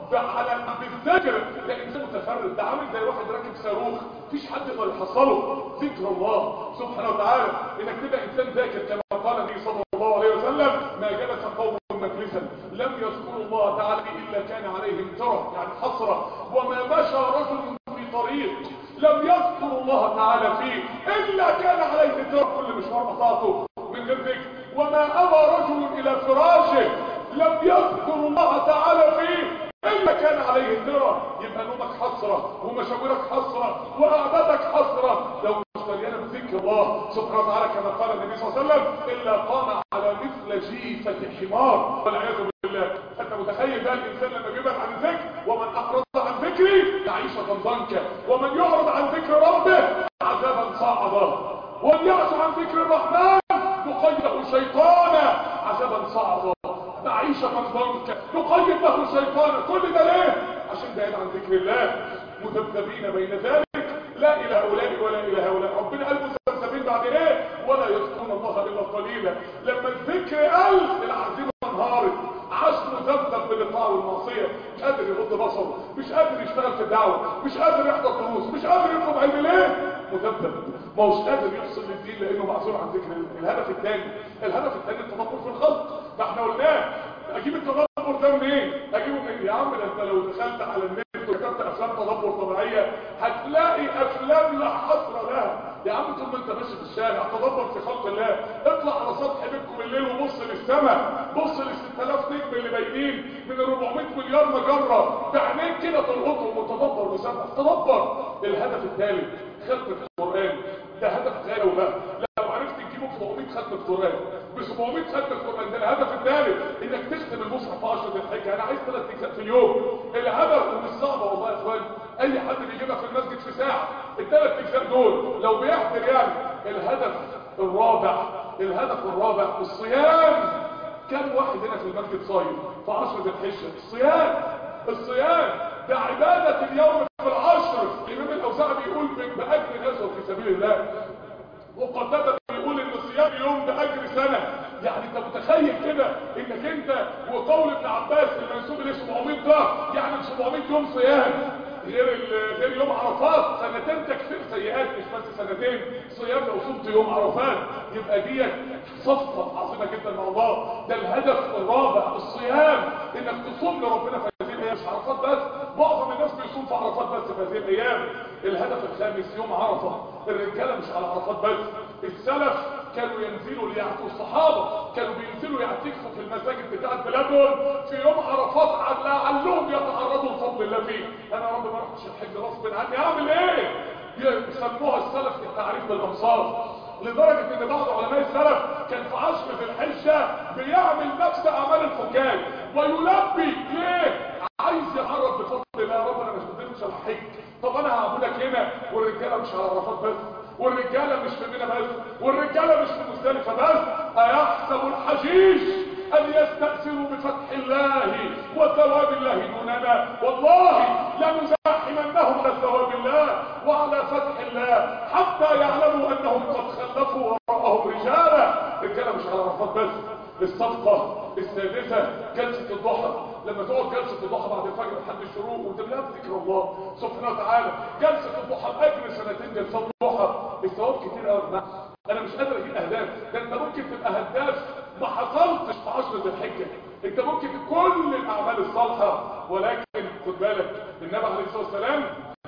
على بالذكر ده انسان متفرد ده عامل زي واحد راكب صاروخ مفيش حد يقدر يحصله ذكر الله سبحانه وتعالى انك تبقى انسان ذاكر كما قال النبي صلى الله عليه وسلم ما جلس قوم مجلسا لم يذكروا الله تعالى الا كان عليهم ترى يعني حسره وما مشى رجل في طريق لم يذكر الله تعالى فيه الا كان عليه ترى كل مشوار قطعته من غير ذكر وما ابى رجل الى فراشه لم يذكر الله تعالى فيه إلا كان عليه الدرة يبقى نومك حسرة ومشاورك حسرة وقعدتك حسرة لو مش مليانة بذكر الله سبحانه وتعالى كما قال النبي صلى الله عليه وسلم إلا قام على مثل جيفة حمار والعياذ بالله أنت متخيل بقى الإنسان لما بيبعد عن الذكر ومن أعرض عن ذكري تعيشة ضنكا ومن يعرض عن ذكر ربه عذابا صعبا ومن يعرض عن ذكر الرحمن نقيد له شيطانا عذابا صعبا معيشة ضنكا نقيد له شيطانا كل ده ليه عشان بعيد عن ذكر الله مذبذبين بين ذلك لا الى هؤلاء ولا الى هؤلاء ربنا قال مذبذبين بعد ايه ولا يذكرون الله الا قليلا لما الذكر قل العزيمه انهارت عاش مذبذب بالاطاعه والمعصيه مش قادر يغض بصره مش قادر يشتغل في الدعوه مش قادر يحضر دروس مش قادر يطلب علم ليه مذبذب ما هوش قادر يفصل للدين لانه معذور عن ذكر الله. الهدف الثاني الهدف الثاني التدبر في الخلق ده احنا قلناه اجيب التدبر ده منين اجيبه منين يا عم ده انت لو دخلت على النت وكتبت افلام تدبر طبيعيه هتلاقي افلام لا حصر لها يا عم طول ما انت ماشي في الشارع تدبر في خلق الله اطلع على سطح بيتكم بالليل وبص للسماء بص لل 6000 نجم اللي باينين من ال 400 مليار مجره بعينيك كده تلقطهم وتدبر وسبح تدبر الهدف الثالث ختم القران ده هدف غالي وبقى لو عرفت تجيبه 700 ختم القران ب 700 ختم القران ده الهدف الثالث انك تختم المصحف في 10 ذي الحجه انا عايز ثلاث اجزاء في اليوم الهدف ومش صعبه والله يا اخوان اي حد بيجيبها في المسجد في ساعه الثلاث اجزاء دول لو بيحضر يعني الهدف الرابع الهدف الرابع الصيام كم واحد هنا في المسجد صايم في 10 ذي الحجه الصيام الصيام ده عباده اليوم في العشر الامام الاوزاعي بيقول باجر غزوه في سبيل الله وقتادة بيقول ان صيام يوم ده اجر سنة يعني انت متخيل كده انك انت وقول ابن عباس المنسوب ل 700 ده يعني 700 يوم صيام غير ال- غير يوم عرفات سنتين تكفير سيئات مش بس سنتين صيام لو صمت يوم عرفات يبقى ديت صفقة عظيمة جدا مع الله ده الهدف الرابع الصيام انك تصوم لربنا في هذه الايام مش عرفات بس معظم الناس بيصوم في عرفات بس في هذه الايام الهدف الخامس يوم عرفة الرجاله مش على عرفات بس السلف كانوا ينزلوا ليعتوا الصحابة كانوا بينزلوا يعتكفوا في المساجد بتاعت بلادهم في يوم عرفات عل- لعلهم يتعرضوا لفضل الله فيه انا يا رب ما رحتش الحج غصب عني اعمل ايه يسموها السلف في التعريف بالامصار لدرجة ان بعض علماء السلف كان في عشر ذي الحجة بيعمل نفس اعمال الحجاج ويلبي ليه عايز يعرف بفضل الله يا رب انا مش قدرتش الحج طب انا هعبدك هنا والرجاله مش على عرفات بس والرجاله مش في منى بس والرجاله مش في مزدلفه بس ايحسب الحشيش ان يستأثروا بفتح الله وثواب الله دوننا والله لنزاحمنهم على ثواب الله وعلى فتح الله حتى يعلموا انهم قد خلفوا وراءهم رجالا رجاله مش على عرفات بس الصفقة السادسة جلسة الضحى لما تقعد جلسة الضحى بعد الفجر لحد الشروق وانت بلا ذكر الله سبحانه وتعالى جلسة الضحى بأجر سنتين جلسات ضحى الثواب كتير قوي يا جماعه انا مش قادر اجيب اهداف ده انت ممكن تبقى هداف ما حصلتش في عشر ذي الحجه انت ممكن كل الاعمال الصالحه ولكن خد بالك النبي عليه الصلاه والسلام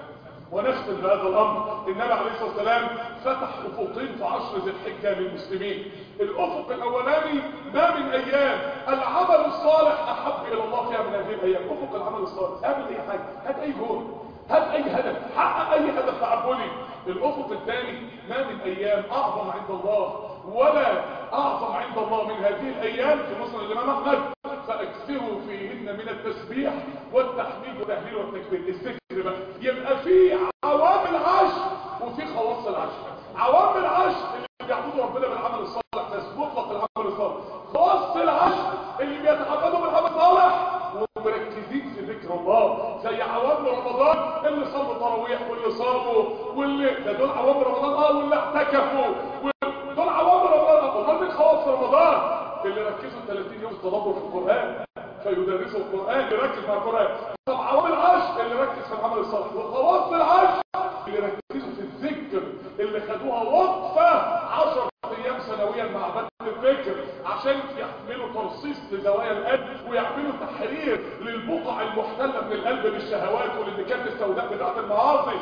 ونختم بهذا الامر النبي عليه الصلاه والسلام فتح افقين في عشر ذي الحجه للمسلمين الافق الاولاني ما من ايام العمل الصالح احب الى الله فيها من هذه الايام افق العمل الصالح اعمل اي حاجه هات اي جول هات اي هدف حقق اي هدف تعبدي الافق الثاني ما من ايام اعظم عند الله ولا اعظم عند الله من هذه الايام في مسند الامام احمد فاكثروا فيهن من التسبيح والتحميد والتهليل والتكبير الذكر بقى يبقى في عوامل عشر وفي خواص العشر عوامل عشر اللي بيعبدوا ربنا بالعمل الصالح بس مطلق العمل الصالح خواص العشر اللي بيتعبدوا بالعمل الصالح ومركزين في ذكر الله زي عوام رمضان اللي صلوا تراويح واللي صاموا واللي ده دول عوام رمضان اه واللي اعتكفوا وال- دول عوام رمضان امال مين خواص رمضان اللي ركزوا 30 يوم تدبر في القران فيدرسوا القران يركز مع القران طب عوام العشر اللي ركز في العمل الصالح وخواص العشر اللي ركزوا في الذكر اللي خدوها وقفه 10 ايام سنويا مع بدء الذكر عشان يعملوا ترصيص لزوايا القلب ويعملوا تحرير للبقع المحتله من القلب للشهوات وللنكات السوداء بتاعت المعاصي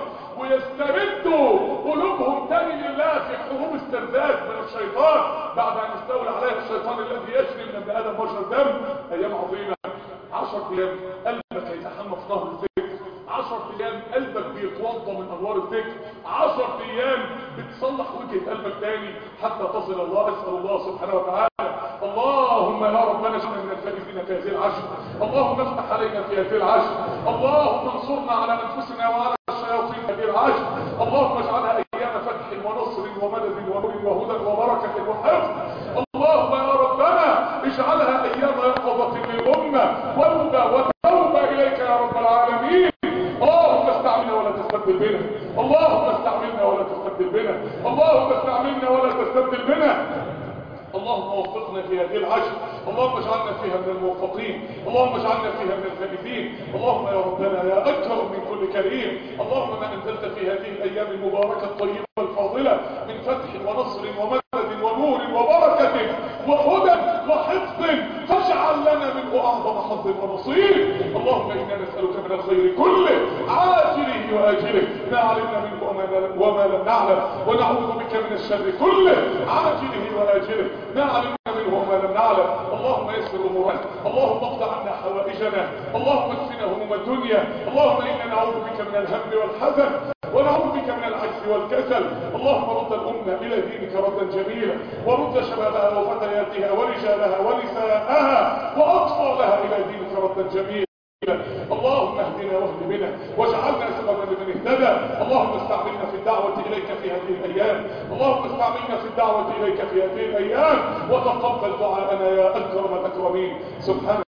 ويستردوا قلوبهم تاني لله في حروب استرداد من الشيطان بعد ان يستولى عليها الشيطان الذي يجري من ابن ادم مجرى الدم ايام عظيمه 10 ايام قلبك هيتحمى في نهر الذكر 10 ايام قلبك بيتوضى من انوار الذكر 10 ايام بتصلح وجهه قلبك تاني حتى تصل الله اسال الله سبحانه وتعالى اللهم يا ربنا اجعلنا من الفائزين في هذه العشر اللهم افتح علينا في هذه العشر اللهم انصرنا على انفسنا وعلى الشياطين في هذه العشر اللهم اجعلها ايام فتح ونصر ومدد ونور وهدى وبركه وحفظ اللهم يا ربنا اجعلها ايام يقظه للامه توبه وتوبه اليك يا رب العالمين اللهم استعملنا ولا تستعملنا تستبدل بنا اللهم استعملنا ولا تستبدل بنا اللهم استعملنا ولا تستبدل بنا اللهم وفقنا في هذه العشر اللهم اجعلنا فيها من الموفقين اللهم اجعلنا فيها من الفائزين اللهم يا ربنا يا اكرم من كل كريم اللهم ما انزلت في هذه الايام المباركه الطيبه الفاضله من فتح ونصر ومدد ونور وبركه وهدى وحفظ فاجعل لنا منه اعظم حظ ونصيب اللهم انا نسالك من الخير كله عاجله واجله ما علمنا منه وما وما لم نعلم ونعوذ بك من الشر كله عاجله واجله ما علمنا منه وما لم نعلم اللهم يسر امورنا اللهم اقض عنا حوائجنا اللهم اكفنا هموم الدنيا اللهم انا نعوذ بك من الهم والحزن ونعوذ بك من العجز والكسل اللهم رد الأمة إلى دينك ردا جميلا ورد شبابها وفتياتها ورجالها ونساءها وأطفالها إلى دينك ردا جميلا اللهم اهدنا واهد بنا واجعلنا سببا لمن اهتدى اللهم استعملنا في الدعوة إليك في هذه الأيام اللهم استعملنا في الدعوة إليك في هذه الأيام وتقبل دعاءنا يا أكرم الأكرمين سبحانك